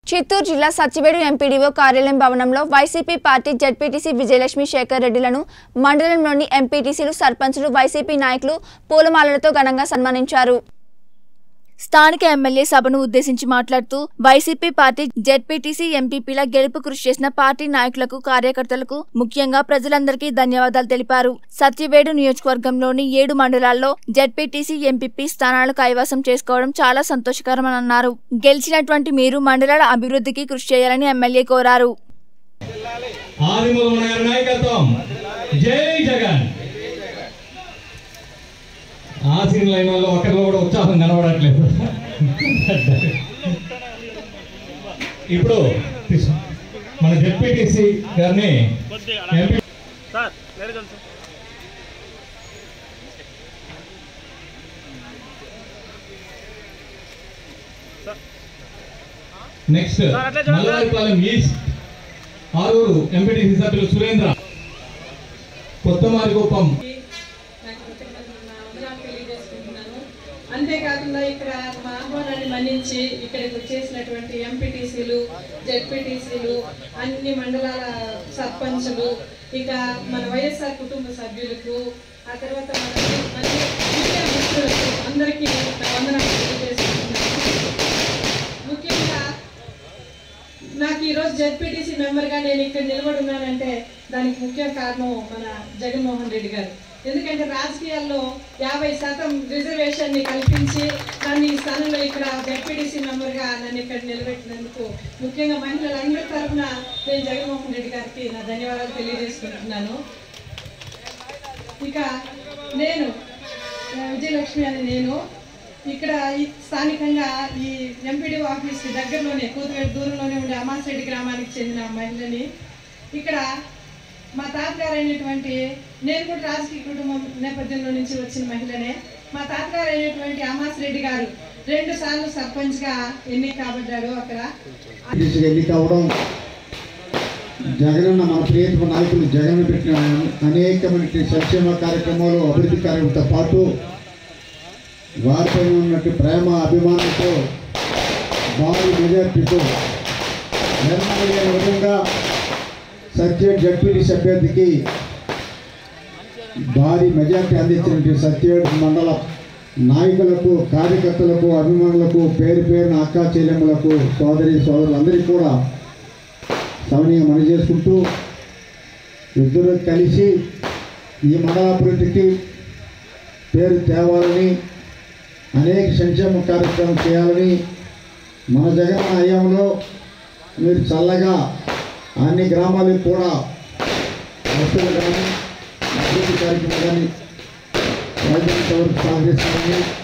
చిత్తూరు జిల్లా సత్యవేడు ఎంపీడీఓ కార్యాలయం భవనంలో YCP party ZPTC Vijayalakshmi Shekar రెడ్డిలను మండలంలోని ఎంపీటీసీలు సర్పంచులు వైసీపీ నాయకులు పూలమాలలతో ఘనంగా సన్మానించారు స్థానిక ఎమ్మెల్యే సభను ఉద్దేశించి మాట్లాడుతూ వైసీపీ పార్టీ జెడ్పీటీసీ ఎంపీపీల గెలుపు కృషి చేసిన పార్టీ నాయకులకు కార్యకర్తలకు ముఖ్యంగా ప్రజలందరికీ ధన్యవాదాలు తెలిపారు సత్యవేడు నియోజకవర్గంలోని ఏడు మండలాల్లో జెడ్పీటీసీ ఎంపీపీ స్థానాలు కైవసం చేసుకోవడం చాలా సంతోషకరమని అన్నారు గెలిచినటువంటి మీరు మండలాల అభివృద్ధికి కృషి చేయాలని ఎమ్మెల్యే కోరారు ఆదిమూలమున గారి నాయకత్వం జై జగన్ ఆసీన్ లైన్ వల్ల ఒకరిలో కూడా ఉత్సాహం కనబడట్లేదు ఇప్పుడు తీసు- మన జెడ్పీటీసీ గారిని ఎంపీ సార్ లేదు సార్ నెక్స్ట్ సార్, అట్లే చూడండి, sir. Mallaripalem east Aruru MPTC సభ్యులు సురేంద్ర కొత్తమారికుప్పం నాకు కృతజ్ఞతలు నా వందనాలు తెలియజేసుకుంటున్నాను అంతేకాకుండా ఇక్కడ మా ఆహ్వానాన్ని మన్నించి ఇక్కడికి వచ్చేసినటువంటి ఎంపీటీసీలు జెడ్పీటీసీలు అన్ని మండలాల సర్పంచులు ఇక మన వైఎస్ఆర్ కుటుంబ సభ్యులకు ఆ తర్వాత మన అన్ని ముఖ్య మిత్రులకు అందరికీ నా వందనాలు తెలియజేసుకుంటున్నాను ముఖ్యంగా నాకు ఈరోజు జెడ్పీటీసీ మెంబర్గా నేను ఇక్కడ నిలబడి ఉన్నానంటే దానికి ముఖ్య కారణం మన జగన్మోహన్ రెడ్డి గారు ఎందుకంటే రాజకీయాల్లో యాభై శాతం రిజర్వేషన్ని కల్పించి నన్ను ఈ స్థానంలో ఇక్కడ జెడ్పీటీసీ మెంబర్గా నన్ను ఇక్కడ నిలబెట్టినందుకు ముఖ్యంగా మహిళలందరి తరఫున నేను జగన్మోహన్ రెడ్డి గారికి నా ధన్యవాదాలు తెలియజేసుకుంటున్నాను ఇక నేను ఆ, విజయలక్ష్మి అని నేను ఇక్కడ ఈ స్థానికంగా ఈ ఎంపీడీ ఆఫీస్ దగ్గరలోనే కూతువేడు దూరంలోనే ఉండే అమాసరెడ్డి గ్రామానికి చెందిన మహిళని ఇక్కడ మా తాతగారు అయినటువంటి నేను కూడా రాజకీయ కుటుంబం నేపథ్యంలో నుంచి వచ్చిన మహిళనే మా తాతగారు అయినటువంటి అమాసరెడ్డి గారు రెండు సార్లు సర్పంచ్గా ఎన్నిక కాబడ్డాడు అక్కడ టీసీగా ఎన్నిక అవడం జగనన్న మన ప్రియతమ నాయకులు జగన్ పెట్టిన అనేకమైన సంక్షేమ కార్యక్రమాలు అభివృద్ధి కార్యక్రమంతో పాటు వారిపైన ఉన్నట్టు ప్రేమ అభిమానంతో భారీ మెజార్టీతో నిర్ణయం విధంగా సత్యేడ్ జడ్పీటీ అభ్యర్థికి భారీ మెజార్టీ అందించినటువంటి సత్యేడ్ మండల నాయకులకు కార్యకర్తలకు అభిమానులకు పేరు పేరున అక్కా చెల్లెమ్మలకు సోదరి సోదరులందరికీ కూడా సమనీయం మనం చేసుకుంటూ ఇద్దరు కలిసి ఈ మండలాభివృద్ధికి పేరు తేవాలని అనేక సంక్షేమ కార్యక్రమం చేయాలని మన జగన్ హయాంలో మీరు చల్లగా అన్ని గ్రామాలకు కూడా వస్తువులు కానీ అభివృద్ధి కార్యక్రమం కానీ వైద్యం వరకు సహకరిస్తామని